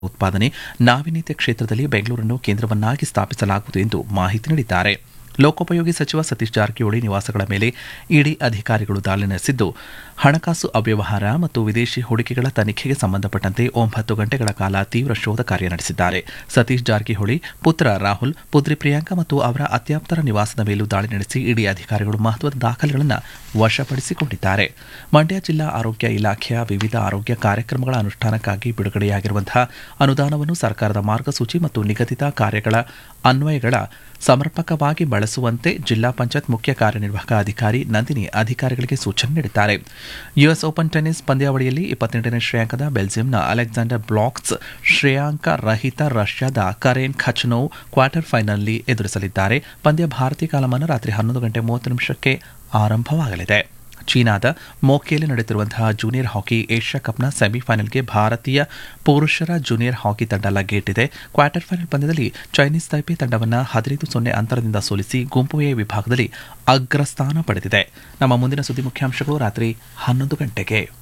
ಉತ್ಪಾದನೆ ನಾವೀನ್ಯತೆ ಕ್ಷೇತ್ರದಲ್ಲಿ ಬೆಂಗಳೂರನ್ನು ಕೇಂದ್ರವನ್ನಾಗಿ ಸ್ಥಾಪಿಸಲಾಗುವುದು ಎಂದು ಮಾಹಿತಿ ನೀಡಿದ್ದಾರೆ ಲೋಕೋಪಯೋಗಿ ಸಚಿವ ಸತೀಶ್ ಜಾರಕಿಹೊಳಿ ನಿವಾಸಗಳ ಮೇಲೆ ಇಡಿ ಅಧಿಕಾರಿಗಳು ದಾಳಿ ನಡೆಸಿದ್ದು ಹಣಕಾಸು ಅವ್ಯವಹಾರ ಮತ್ತು ವಿದೇಶಿ ಹೂಡಿಕೆಗಳ ತನಿಖೆಗೆ ಸಂಬಂಧಪಟ್ಟಂತೆ ಒಂಬತ್ತು ಗಂಟೆಗಳ ಕಾಲ ತೀವ್ರ ಶೋಧ ಕಾರ್ಯ ನಡೆಸಿದ್ದಾರೆ ಸತೀಶ್ ಜಾರಕಿಹೊಳಿ ಪುತ್ರ ರಾಹುಲ್ ಪುತ್ರಿ ಪ್ರಿಯಾಂಕಾ ಮತ್ತು ಅವರ ಅತ್ಯಾಪ್ತರ ನಿವಾಸದ ಮೇಲೂ ದಾಳಿ ನಡೆಸಿ ಇಡಿ ಅಧಿಕಾರಿಗಳು ಮಹತ್ವದ ದಾಖಲೆಗಳನ್ನು ವಶಪಡಿಸಿಕೊಂಡಿದ್ದಾರೆ ಮಂಡ್ಯ ಜಿಲ್ಲಾ ಆರೋಗ್ಯ ಇಲಾಖೆಯ ವಿವಿಧ ಆರೋಗ್ಯ ಕಾರ್ಯಕ್ರಮಗಳ ಅನುಷ್ಠಾನಕ್ಕಾಗಿ ಬಿಡುಗಡೆಯಾಗಿರುವಂತಹ ಅನುದಾನವನ್ನು ಸರ್ಕಾರದ ಮಾರ್ಗಸೂಚಿ ಮತ್ತು ನಿಗದಿತ ಕಾರ್ಯಗಳ ಅನ್ವಯಗಳ ಸಮರ್ಪಕವಾಗಿ ಬಳಸುವಂತೆ ಜಿಲ್ಲಾ ಪಂಚಾಯತ್ ಮುಖ್ಯ ಕಾರ್ಯನಿರ್ವಾಹಕ ಅಧಿಕಾರಿ ನಂದಿನಿ ಅಧಿಕಾರಿಗಳಿಗೆ ಸೂಚನೆ ನೀಡಿದ್ದಾರೆ ಯುಎಸ್ ಓಪನ್ ಟೆನ್ನಿಸ್ ಪಂದ್ಯಾವಳಿಯಲ್ಲಿ ಇಪ್ಪತ್ತೆಂಟನೇ ಶ್ರೇಯಾಂಕದ ಬೆಲ್ಜಿಯಂನ ಅಲೆಕ್ಸಾಂಡರ್ ಬ್ಲಾಕ್ಸ್ ಶ್ರೇಯಾಂಕ ರಹಿತ ರಷ್ಯಾದ ಕರೇನ್ ಖಚ್ನೋವ್ ಕ್ವಾರ್ಟರ್ ಫೈನಲ್ನಲ್ಲಿ ಎದುರಿಸಲಿದ್ದಾರೆ ಪಂದ್ಯ ಭಾರತೀಯ ಕಾಲಮಾನ ರಾತ್ರಿ ಹನ್ನೊಂದು ಗಂಟೆ ಮೂವತ್ತು ನಿಮಿಷಕ್ಕೆ ಆರಂಭವಾಗಲಿದೆ ಚೀನಾದ ಮೋಕಿಯಲ್ಲಿ ನಡೆಯುತ್ತಿರುವಂತಹ ಜೂನಿಯರ್ ಹಾಕಿ ಏಷ್ಯಾ ಕಪ್ನ ಸೆಮಿಫೈನಲ್ಗೆ ಭಾರತೀಯ ಪುರುಷರ ಜೂನಿಯರ್ ಹಾಕಿ ತಂಡ ಲಗ್ಗೇಟಿದೆ ಕ್ವಾರ್ಟರ್ ಫೈನಲ್ ಪಂದ್ಯದಲ್ಲಿ ಚೈನೀಸ್ ತೈಪೆ ತಂಡವನ್ನು ಹದಿನೈದು ಸೊನ್ನೆ ಅಂತರದಿಂದ ಸೋಲಿಸಿ ಗುಂಪು ಎ ವಿಭಾಗದಲ್ಲಿ ಅಗ್ರಸ್ಥಾನ ಪಡೆದಿದೆ ನಮ್ಮ ಮುಂದಿನ ಸುದ್ದಿ ಮುಖ್ಯಾಂಶಗಳು ರಾತ್ರಿ ಹನ್ನೊಂದು ಗಂಟೆಗೆ